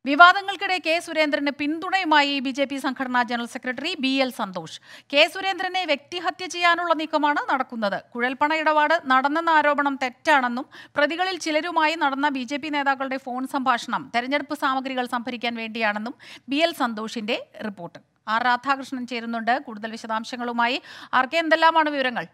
വിവാദങ്ങൾക്കിടെ K സുരേന്ദ്രന് പിന്തുണയുമായി B J P സംഘടനാ general secretary B L Santhosh K സുരേന്ദ്രനെ വ്യക്തിഹത്യ ചെയ്യാനുള്ള നീക്കമാണ് നടക്കുന്നത് കുഴൽപ്പണ ഇടപാട് നടന്നെന്ന ആരോപണം തെറ്റാണെന്നും പ്രതികളിൽ ചിലരുമായി നടന്ന ബി ജെ പി നേതാക്കളുടെ ഫോൺ സംഭാഷണം തെരഞ്ഞെടുപ്പ് സാമഗ്രികൾ സംഭരിക്കാൻ വേണ്ടിയാണെന്നും ബി എൽ സന്തോഷിന്റെ റിപ്പോർട്ട് ആർ രാധാകൃഷ്ണൻ ചേരുന്നുണ്ട് കൂടുതൽ വിശദാംശങ്ങളുമായി ആർ കെ എന്തെല്ലാമാണ് വിവരങ്ങൾ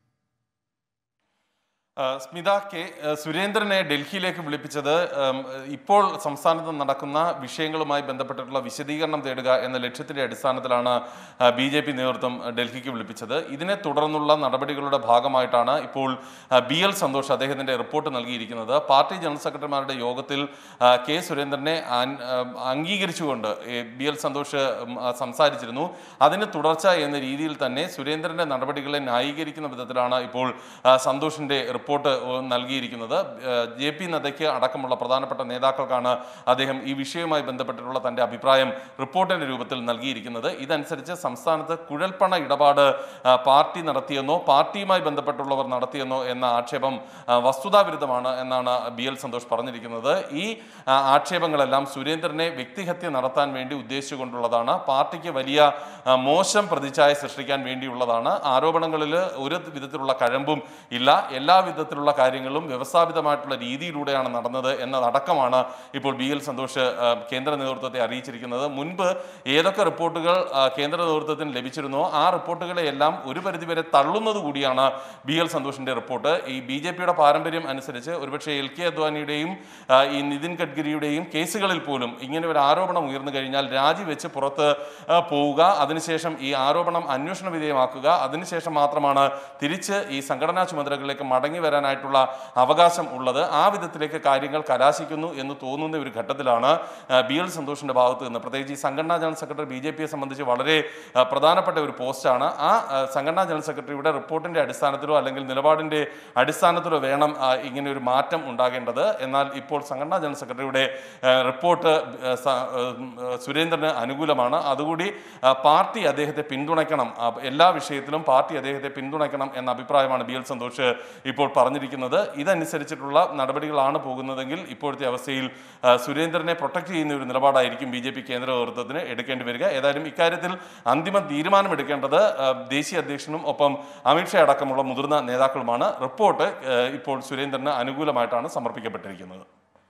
ആ, സ്മിത കെ ആ, സുരേന്ദ്രനെ ഡൽഹിയിലേക്ക് വിളിപ്പിച്ചത് ഉം, ഇപ്പോൾ സംസ്ഥാനത്ത് നടക്കുന്ന വിഷയങ്ങളുമായി ബന്ധപ്പെട്ടിട്ടുള്ള വിശദീകരണം തേടുക എന്ന ലക്ഷ്യത്തിന്റെ അടിസ്ഥാനത്തിലാണ് ബി ജെ പി നേതൃത്വം ഡൽഹിക്ക് വിളിപ്പിച്ചത് ഇതിനെ തുടർന്നുള്ള നടപടികളുടെ ഭാഗമായിട്ടാണ് ഇപ്പോൾ ആ, ബി എൽ സന്തോഷ് അദ്ദേഹത്തിന്റെ റിപ്പോർട്ട് നൽകിയിരിക്കുന്നത് പാർട്ടി ജനറൽ സെക്രട്ടറിമാരുടെ യോഗത്തിൽ ആ, കെ സുരേന്ദ്രനെ അൻ- ആ, അംഗീകരിച്ചുകൊണ്ട് എ, ബി എൽ സന്തോഷ് ഉം, ആ, സംസാരിച്ചിരുന്നു അതിന് തുടർച്ച എന്ന രീതിയിൽ തന്നെ സുരേന്ദ്രന്റെ നടപടികളെ ന്യായീകരിക്കുന്ന വിധത്തിലാണ് ഇപ്പോൾ ആ, സന്തോഷിന്റെ റിപ്പോർട്ട് ഏഹ്, നൽകിയിരിക്കുന്നത് ഏഹ്, ജെ പി നദ്ദയ്ക്ക് അടക്കമുള്ള പ്രധാനപ്പെട്ട നേതാക്കൾക്കാണ് അദ്ദേഹം ഈ വിഷയവുമായി ബന്ധപ്പെട്ടിട്ടുള്ള തന്റെ അഭിപ്രായം റിപ്പോർട്ടിന്റെ രൂപത്തിൽ നൽകിയിരിക്കുന്നത് ഇതനുസരിച്ച് സംസ്ഥാനത്ത് കുഴൽപ്പണ ഇടപാട് ആ, പാർട്ടി നടത്തിയെന്നോ പാർട്ടിയുമായി ബന്ധപ്പെട്ടുള്ളവർ നടത്തിയെന്നോ എന്ന ആക്ഷേപം ആ, വസ്തുതാവിരുദ്ധമാണ് എന്നാണ് ബി എൽ സന്തോഷ് പറഞ്ഞിരിക്കുന്നത് ഈ ആ, ആക്ഷേപങ്ങളെല്ലാം സുരേന്ദ്രനെ വ്യക്തിഹത്യ നടത്താൻ വേണ്ടി ഉദ്ദേശിച്ചുകൊണ്ടുള്ളതാണ് പാർട്ടിക്ക് വലിയ ആ, മോശം പ്രതിച്ഛായ സൃഷ്ടിക്കാൻ വേണ്ടിയുള്ളതാണ് ആരോപണങ്ങളിൽ ഒരു വിധത്തിലുള്ള കഴമ്പും ഇല്ല എല്ലാ വിധത്തിലുള്ള കാര്യങ്ങളും വ്യവസ്ഥാപിതമായിട്ടുള്ള രീതിയിലൂടെയാണ് നടന്നത് എന്നതടക്കമാണ് ഇപ്പോൾ ബി എൽ സന്തോഷ് ആ, കേന്ദ്ര നേതൃത്വത്തെ അറിയിച്ചിരിക്കുന്നത് മുൻപ് ഏതൊക്കെ റിപ്പോർട്ടുകൾ ആ, കേന്ദ്ര നേതൃത്വത്തിന് ലഭിച്ചിരുന്നോ ആ റിപ്പോർട്ടുകളെ എല്ലാം ഒരു പരിധിവരെ തള്ളുന്നത് കൂടിയാണ് ബി എൽ സന്തോഷിന്റെ റിപ്പോർട്ട് ഈ ബി ജെ പിയുടെ പാരമ്പര്യം അനുസരിച്ച് ഒരുപക്ഷെ എൽ കെ അദ്വാനിയുടെയും ആ, ഈ നിതിൻ ഗഡ്കരിയുടെയും കേസുകളിൽ പോലും ഇങ്ങനെ ഒരു ആരോപണം ഉയർന്നു കഴിഞ്ഞാൽ രാജിവെച്ച് പുറത്ത് ആ, പോവുക അതിനുശേഷം ഈ ആരോപണം അന്വേഷണ വിധേയമാക്കുക അതിനുശേഷം മാത്രമാണ് തിരിച്ച് ഈ സംഘടനാ ചുമതലകളിലേക്ക് മടങ്ങി വരാനായിട്ടുള്ള അവകാശം ഉള്ളത് ആ വിധത്തിലേക്ക് കാര്യങ്ങൾ കലാശിക്കുന്നു എന്ന് തോന്നുന്ന ഒരു ഘട്ടത്തിലാണ് ആ, ബി എൽ സന്തോഷിന്റെ ഭാഗത്ത് നിന്ന് പ്രത്യേകിച്ച് ഈ സംഘടനാ ജനറൽ സെക്രട്ടറി ബി ജെ പിയെ സംബന്ധിച്ച് വളരെ ആ, പ്രധാനപ്പെട്ട ഒരു പോസ്റ്റാണ് ആ ആ, സംഘടനാ ജനറൽ സെക്രട്ടറിയുടെ റിപ്പോർട്ടിന്റെ അടിസ്ഥാനത്തിലോ അല്ലെങ്കിൽ നിലപാടിന്റെ അടിസ്ഥാനത്തിലോ വേണം ആ, ഇങ്ങനെ ഒരു മാറ്റം ഉണ്ടാകേണ്ടത് എന്നാൽ ഇപ്പോൾ സംഘടനാ ജനറൽ സെക്രട്ടറിയുടെ ആ, റിപ്പോർട്ട് ആ, സ- ആ, സുരേന്ദ്രന് അനുകൂലമാണ് അതുകൂടി ആ, പാർട്ടി അദ്ദേഹത്തെ പിന്തുണയ്ക്കണം ആ, എല്ലാ വിഷയത്തിലും പാർട്ടി അദ്ദേഹത്തെ പിന്തുണയ്ക്കണം എന്ന അഭിപ്രായമാണ് ബി എൽ സന്തോഷ് ഇപ്പോൾ പറഞ്ഞിരിക്കുന്നത് ഇതനുസരിച്ചിട്ടുള്ള നടപടികളാണ് പോകുന്നതെങ്കിൽ ഇപ്പോഴത്തെ അവസ്ഥയിൽ ആ, സുരേന്ദ്രനെ പ്രൊട്ടക്ട് ചെയ്യുന്ന ഒരു നിലപാടായിരിക്കും ബി ജെ പി കേന്ദ്ര നേതൃത്വത്തിന് എടുക്കേണ്ടി വരിക ഏതായാലും ഇക്കാര്യത്തിൽ അന്തിമ തീരുമാനമെടുക്കേണ്ടത് ആ, ദേശീയ അധ്യക്ഷനും ഒപ്പം അമിത്ഷാ അടക്കമുള്ള മുതിർന്ന നേതാക്കളുമാണ് റിപ്പോർട്ട് ആ, ഇപ്പോൾ സുരേന്ദ്രന് അനുകൂലമായിട്ടാണ് സമർപ്പിക്കപ്പെട്ടിരിക്കുന്നത്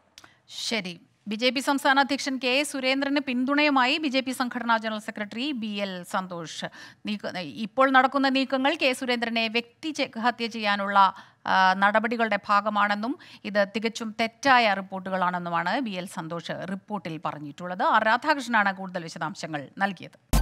ശരി ബി ജെ പി സംസ്ഥാന അധ്യക്ഷൻ കെ സുരേന്ദ്രന് പിന്തുണയുമായി ബി ജെ പി സംഘടനാ general secretary B L Santhosh നീക്ക ഇപ്പോൾ നടക്കുന്ന നീക്കങ്ങൾ കെ സുരേന്ദ്രനെ വ്യക്തി ചെ- ഹത്യ ചെയ്യാനുള്ള ആ, നടപടികളുടെ ഭാഗമാണെന്നും ഇത് തികച്ചും തെറ്റായ റിപ്പോർട്ടുകളാണെന്നുമാണ് ബി എൽ സന്തോഷ് റിപ്പോർട്ടിൽ പറഞ്ഞിട്ടുള്ളത് ആർ രാധാകൃഷ്ണനാണ് കൂടുതൽ വിശദാംശങ്ങൾ നൽകിയത്